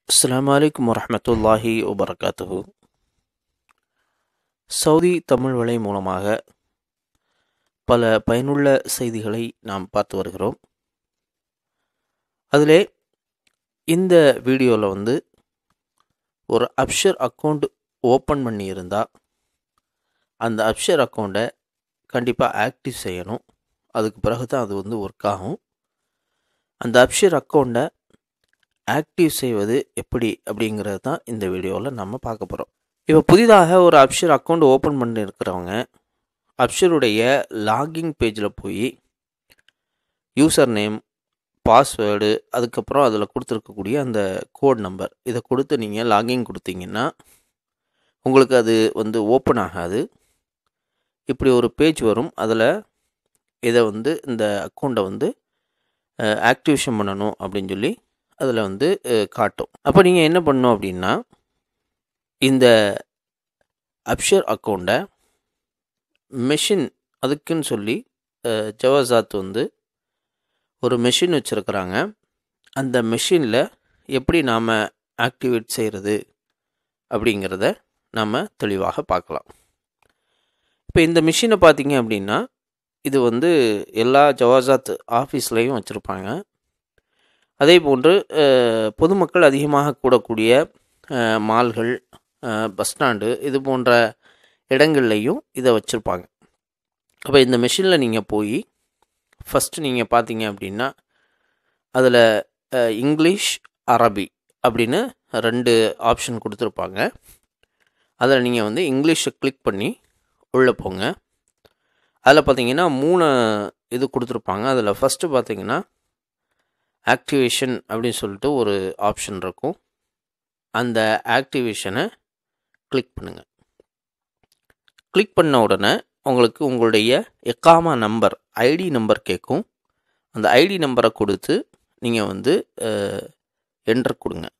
அஸ்ஸலாமு அலைக்கும் வரஹ்மத்துல்லாஹி வபரகாத்துஹு சவுதி தமிழ் வலை மூலமாக பல பயனுள்ள செய்திகளை நாம் பார்த்து வருகிறோம் அதிலே இந்த வீடியோவில் வந்து ஒரு அப்ஷர் அக்கௌண்ட் ஓப்பன் பண்ணியிருந்தால் அந்த அப்ஷர் அக்கௌண்ட்டை கண்டிப்பாக ஆக்டிவ் செய்யணும் அதுக்கு பிறகு தான் அது வந்து ஒர்க் ஆகும் அந்த அப்ஷர் அக்கௌண்ட்டை ஆக்டிவ் செய்வது எப்படி அப்படிங்கிறது தான் இந்த வீடியோவில் நம்ம பார்க்க போகிறோம் இப்போ புதிதாக ஒரு அப்ஷர் அக்கௌண்ட் ஓப்பன் பண்ணியிருக்கிறவங்க அப்ஷருடைய லாகிங் பேஜில் போய் யூசர் நேம் பாஸ்வேர்டு அதுக்கப்புறம் அதில் கொடுத்துருக்கக்கூடிய அந்த கோட் நம்பர் இதை கொடுத்து நீங்கள் லாகின் கொடுத்தீங்கன்னா உங்களுக்கு அது வந்து ஓப்பன் ஆகாது இப்படி ஒரு பேஜ் வரும் அதில் இதை வந்து இந்த அக்கௌண்ட்டை வந்து ஆக்டிவேஷன் பண்ணணும் அப்படின்னு சொல்லி அதில் வந்து அஹ், காட்டும் அப்போ நீங்கள் என்ன பண்ணணும் அப்படின்னா இந்த அப்ஷர் அக்கௌண்ட்டை மெஷின் அதுக்குன்னு சொல்லி அஹ், ஜவாசாத் வந்து ஒரு மெஷின் வச்சுருக்குறாங்க அந்த மெஷினில் எப்படி நாம் ஆக்டிவேட் செய்கிறது அப்படிங்கிறத நாம் தெளிவாக பார்க்கலாம் இப்போ இந்த மிஷினை பார்த்தீங்க அப்படின்னா இது வந்து எல்லா ஜவாசாத் ஆஃபீஸ்லேயும் வச்சுருப்பாங்க அதே போன்று அஹ், பொதுமக்கள் அதிகமாக கூடக்கூடிய அஹ், மால்கள் அஹ், பஸ் ஸ்டாண்டு இது போன்ற இடங்கள்லையும் இதை வச்சுருப்பாங்க அப்போ இந்த மெஷினில் நீங்கள் போய் ஃபஸ்ட்டு நீங்கள் பார்த்தீங்க அப்படின்னா அதில் இங்கிலீஷ் அரபி அப்படின்னு ரெண்டு ஆப்ஷன் கொடுத்துருப்பாங்க அதில் நீங்கள் வந்து இங்கிலீஷை கிளிக் பண்ணி உள்ளே போங்க அதில் பார்த்தீங்கன்னா மூணு இது கொடுத்துருப்பாங்க அதில் ஃபஸ்ட்டு பார்த்தீங்கன்னா ஆக்டிவேஷன் அப்படின்னு சொல்லிட்டு ஒரு ஆப்ஷன் இருக்கும் அந்த ஆக்டிவேஷனை கிளிக் பண்ணுங்கள் கிளிக் பண்ண உடனே உங்களுக்கு உங்களுடைய எக்காமா நம்பர் ஐடி நம்பர் கேட்கும் அந்த ஐடி நம்பரை கொடுத்து நீங்கள் வந்து என்டர் கொடுங்க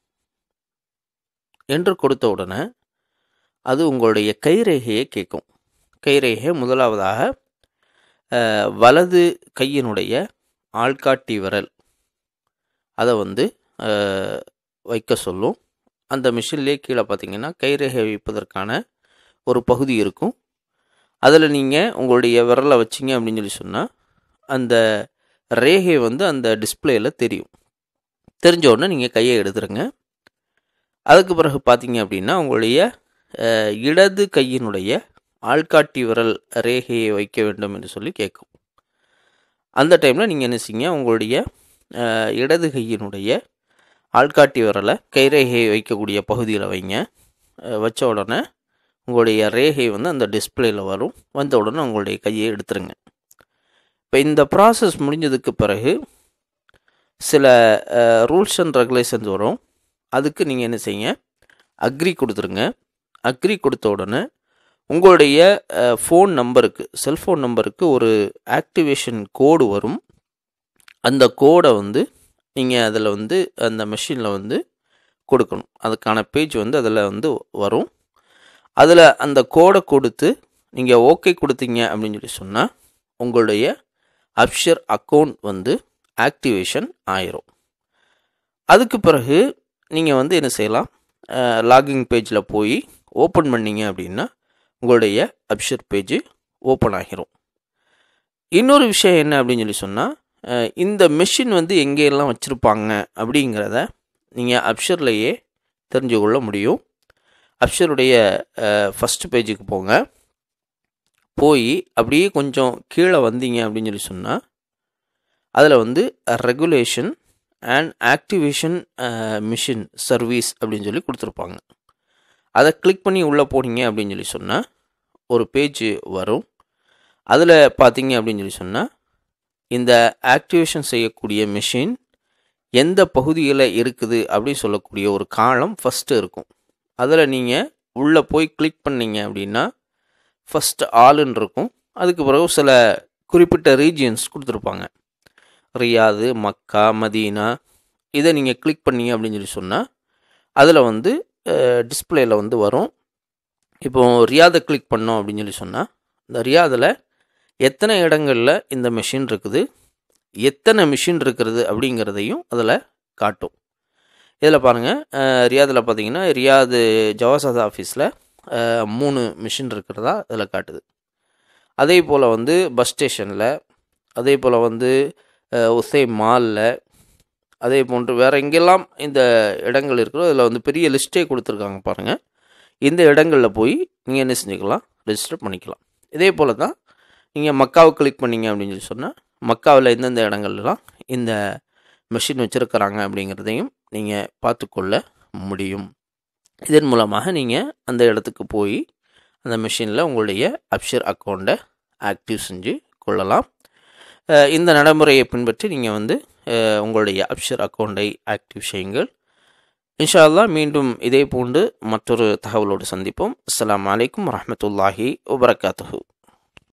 என்டர் கொடுத்த உடனே அது உங்களுடைய கைரேகையை கேட்கும் கைரேகை முதலாவதாக அஹ், வலது கையினுடைய ஆள்காட்டி விரல் அதை வந்து அஹ், வைக்க சொல்லும் அந்த மிஷின்லேயே கீழே பார்த்தீங்கன்னா கைரேகை வைப்பதற்கான ஒரு பகுதி இருக்கும் அதில் நீங்கள் உங்களுடைய விரலை வச்சிங்க அப்படின்னு சொல்லி சொன்னால் அந்த ரேகை வந்து அந்த டிஸ்பிளேயில் தெரியும் தெரிஞ்ச உடனே நீங்கள் கையை எடுத்துருங்க அதுக்கு பிறகு பார்த்தீங்க அப்படின்னா உங்களுடைய அஹ், இடது கையினுடைய ஆள்காட்டி விரல் ரேகையை வைக்க வேண்டும் என்று சொல்லி கேட்கும் அந்த டைமில் நீங்கள் என்ன செய்யுங்க உங்களுடைய அஹ், இடது கையினுடைய ஆள்காட்டி விரலை கைரேகையை வைக்கக்கூடிய பகுதியில் வைங்க அஹ், வச்ச உடனே உங்களுடைய ரேகை வந்து அந்த டிஸ்பிளேயில் வரும் வந்த உடனே உங்களுடைய கையை எடுத்துருங்க இப்போ இந்த ப்ராசஸ் முடிஞ்சதுக்கு பிறகு சில ரூல்ஸ் அண்ட் ரெகுலேஷன்ஸ் வரும் அதுக்கு நீங்கள் என்ன செய்யுங்க அக்ரி கொடுத்துருங்க அக்ரி கொடுத்த உடனே உங்களுடைய ஃபோன் நம்பருக்கு செல்ஃபோன் நம்பருக்கு ஒரு ஆக்டிவேஷன் கோடு வரும் அந்த கோடை வந்து நீங்கள் அதில் வந்து அந்த மெஷினில் வந்து கொடுக்கணும் அதுக்கான பேஜ் வந்து அதில் வந்து வரும் அதில் அந்த கோடை கொடுத்து நீங்கள் ஓகே கொடுத்தீங்க அப்படின்னு சொல்லி சொன்னால் உங்களுடைய அப்ஷர் அக்கௌண்ட் வந்து ஆக்டிவேஷன் ஆயிரும் அதுக்கு பிறகு நீங்கள் வந்து என்ன செய்யலாம் லாகிங் பேஜில் போய் ஓப்பன் பண்ணீங்க அப்படின்னா உங்களுடைய அப்ஷர் பேஜ் ஓப்பன் ஆகிரும் இன்னொரு விஷயம் என்ன அப்படின்னு சொல்லி சொன்னால் இந்த மெஷின் வந்து எங்கெல்லாம் வச்சுருப்பாங்க அப்படிங்கிறத நீங்கள் அப்ஷர்லேயே தெரிஞ்சு கொள்ள முடியும் அப்ஷருடைய ஃபஸ்ட் பேஜுக்கு போங்க போய் அப்படியே கொஞ்சம் கீழே வந்தீங்க அப்படின்னு சொல்லி சொன்னால் அதில் வந்து regulation and activation machine service அப்படின்னு சொல்லி கொடுத்துருப்பாங்க அதை கிளிக் பண்ணி உள்ளே போனீங்க அப்படின்னு சொல்லி சொன்னால் ஒரு பேஜ் வரும் அதில் பார்த்தீங்க அப்படின்னு சொல்லி சொன்னால் இந்த ஆக்டிவேஷன் செய்யக்கூடிய மிஷின் எந்த பகுதியில் இருக்குது அப்படின்னு சொல்லக்கூடிய ஒரு காலம் ஃபஸ்ட்டு இருக்கும் அதில் நீங்கள் உள்ளே போய் கிளிக் பண்ணீங்க அப்படின்னா ஃபஸ்ட் ஆளுன்னு இருக்கும் அதுக்கு பிறகு சில குறிப்பிட்ட ரீஜியன்ஸ் கொடுத்துருப்பாங்க ரியாது மக்கா மதீனா இதை நீங்கள் கிளிக் பண்ணீங்க அப்படின்னு சொல்லி சொன்னால் அதில் வந்து டிஸ்பிளேயில் வந்து வரும் இப்போ ரியாதை கிளிக் பண்ணோம் அப்படின்னு சொல்லி சொன்னால் இந்த ரியாதில் எத்தனை இடங்களில் இந்த மெஷின் இருக்குது எத்தனை மிஷின் இருக்கிறது அப்படிங்கிறதையும் அதில் காட்டும் இதில் பாருங்கள் ரியாதில் பார்த்தீங்கன்னா ரியாது ஜவாசாத் ஆஃபீஸில் மூணு மிஷின் இருக்கிறதா இதில் காட்டுது அதே போல் வந்து பஸ் ஸ்டேஷனில் அதே போல் வந்து உசை மாலில் அதே போன்று வேறு எங்கெல்லாம் இந்த இடங்கள் இருக்கிறோ அதில் வந்து பெரிய லிஸ்ட்டே கொடுத்துருக்காங்க பாருங்கள் இந்த இடங்களில் போய் நீங்கள் என்ன செஞ்சுக்கலாம் ரெஜிஸ்டர் பண்ணிக்கலாம் இதே போல் தான் நீங்கள் மக்காவை கிளிக் பண்ணீங்க அப்படின்னு சொல்லி சொன்னால் மக்காவில் எந்தெந்த இடங்கள்லாம் இந்த மெஷின் வச்சுருக்கிறாங்க அப்படிங்கிறதையும் நீங்கள் பார்த்துக்கொள்ள முடியும் இதன் மூலமாக நீங்கள் அந்த இடத்துக்கு போய் அந்த மிஷினில் உங்களுடைய அப்ஷர் அக்கௌண்ட்டை ஆக்டிவ் செஞ்சு கொள்ளலாம் இந்த நடைமுறையை பின்பற்றி நீங்கள் வந்து உங்களுடைய அப்ஷர் அக்கௌண்ட்டை ஆக்டிவ் செய்யுங்கள் இன்ஷா அல்லா மீண்டும் இதே போன்று மற்றொரு தகவலோடு சந்திப்போம் அஸ்லாம் வலைக்கம் வரமத்துல்லாஹி வபரகாத்துஹூ